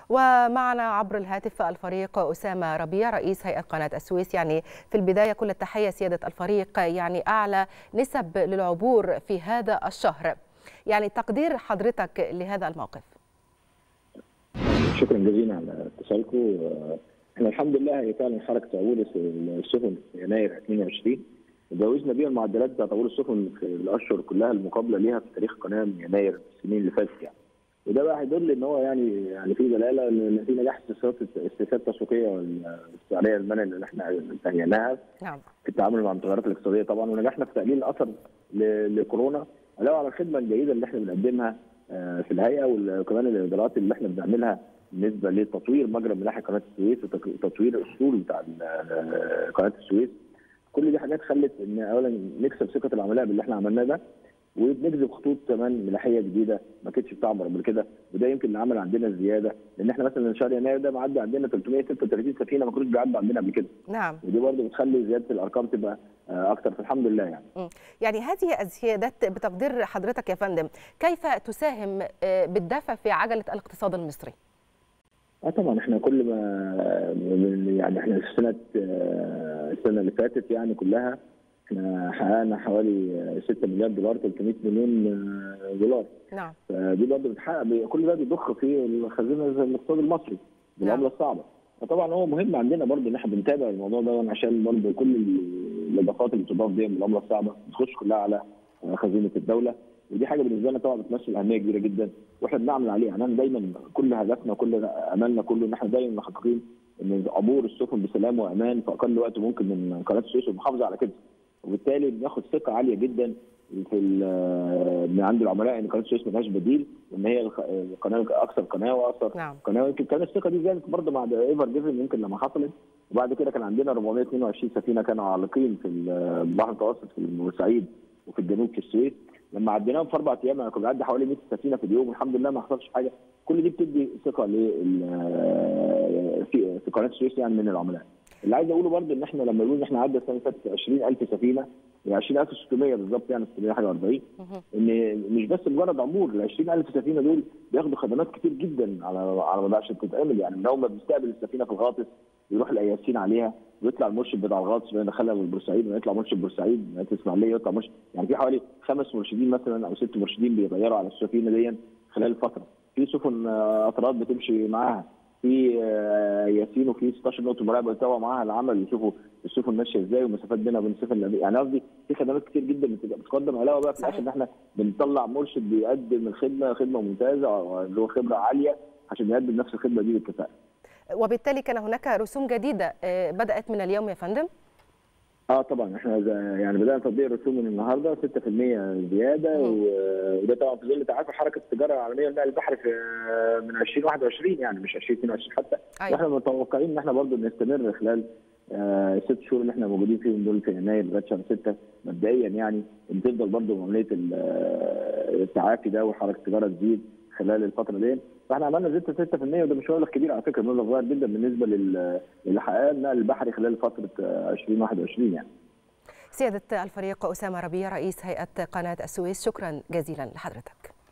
ومعنا عبر الهاتف الفريق أسامة ربيع رئيس هيئة قناة السويس يعني في البداية كل التحية سيادة الفريق يعني أعلى نسب للعبور في هذا الشهر يعني تقدير حضرتك لهذا الموقف شكرا جزيلا على اتصالكم احنا الحمد لله هي فعلا حركه عبور السفن في يناير 22 تجاوزنا بيها المعدلات بتاعت عبور السفن في الاشهر كلها المقابله ليها في تاريخ القناه من يناير السنين اللي فاتت يعني وده بقى هيدل ان هو يعني يعني في دلاله ان في نجاح استثمارات السياسات التسويقيه والسعريه المنع اللي احنا انتهيناها نعم في التعامل مع التغيرات الاقتصاديه طبعا ونجحنا في تقليل الاثر لكورونا علاوه على الخدمه الجيده اللي احنا بنقدمها في الهيئه وكمان الادارات اللي احنا بنعملها بالنسبه لتطوير مجرى ملاحه قناه السويس وتطوير الاسطول بتاع قناه السويس كل دي حاجات خلت ان اولا نكسب ثقه العملاء باللي احنا عملناه ده وبنجذب خطوط كمان ملاحيه جديده ما كانتش بتعبر قبل كده وده يمكن اللي عمل عندنا زياده لان احنا مثلا شهر يناير ده معدي عندنا 336 سفينه ما كانوش بيعدوا عندنا قبل كده نعم ودي برضه بتخلي زياده الارقام تبقى اكتر فالحمد لله يعني يعني هذه الزيادات بتقدير حضرتك يا فندم كيف تساهم بالدفع في عجله الاقتصاد المصري؟ اه طبعا احنا كل ما يعني احنا في سنه السنه اللي فاتت يعني كلها احنا حققنا حوالي 6 مليار دولار 300 مليون دولار نعم فدي برضه بتحقق كل ده بيضخ في الخزينه الاقتصاد المصري بالعمله الصعبه فطبعا هو مهم عندنا برضه ان احنا بنتابع الموضوع ده عشان برضه كل الاضافات اللي بتضاف دي من العمله الصعبه بتخش كلها على خزينه الدوله ودي حاجه بالنسبه لنا طبعا بتمثل اهميه كبيره جدا واحنا بنعمل عليها يعني انا دايما كل هدفنا وكل املنا كله ان احنا دايما محققين ان عبور السفن بسلام وامان في اقل وقت ممكن من قناه السويس والمحافظه على كده وبالتالي بناخد ثقه عاليه جدا في من عند العملاء ان قناه السويس ملهاش بديل وان هي القناه اكثر قناه واكثر نعم. قناه يمكن كان الثقه دي زادت برضه مع ايفر جيفن يمكن لما حصلت وبعد كده كان عندنا 422 سفينه كانوا عالقين في البحر المتوسط في بورسعيد وفي الجنوب في السويس لما عديناهم في اربع ايام انا كنت بعدي حوالي 100 سفينه في اليوم والحمد لله ما حصلش حاجه كل دي بتدي ثقه في في قناه السويس يعني من العملاء اللي عايز اقوله برضه ان احنا لما نقول ان احنا عدى السنه اللي فاتت 20000 سفينه 20600 بالظبط يعني 600 حاجه 40 ان مش بس مجرد عمور ال 20000 سفينه دول بياخدوا خدمات كتير جدا على على مدار عشان تتعمل يعني من اول ما بنستقبل السفينه في الغاطس يروح القياسين عليها ويطلع المرشد بتاع الغاطس يدخلها لبورسعيد ويطلع مرشد بورسعيد من الاسماعيليه يطلع مرشد يعني في حوالي خمس مرشدين مثلا او ست مرشدين بيغيروا على السفينه دي خلال الفتره في سفن اطراد بتمشي معاها في ياسين وفي 16 نقطه مراقبه يتابعوا معاها العمل يشوفوا السفن ماشيه ازاي والمسافات بينها وبين السفن يعني قصدي في خدمات كتير جدا بتبقى بتقدم علاوه بقى في الاخر ان احنا بنطلع مرشد بيقدم الخدمه خدمه ممتازه اللي هو خبره عاليه عشان يقدم نفس الخدمه دي بالكفاءه. وبالتالي كان هناك رسوم جديده بدات من اليوم يا فندم؟ اه طبعا احنا يعني بدانا تطبيق الرسوم من النهارده 6% زياده وده طبعا في ظل تعافي حركه التجاره العالميه والنقل البحري في من 2021 يعني مش 2022 حتى أيوة. واحنا متوقعين ان احنا برضه نستمر خلال آه الست شهور اللي احنا موجودين فيهم دول في يناير لغايه شهر 6 مبدئيا يعني ان تفضل برضه عمليه التعافي ده وحركه التجاره تزيد خلال الفتره دي فاحنا عملنا زياده 6% وده مش مبلغ كبير على فكره مبلغ صغير جدا بالنسبه للي حققناه النقل البحري خلال فتره 2021 يعني. سياده الفريق اسامه ربيع رئيس هيئه قناه السويس شكرا جزيلا لحضرتك.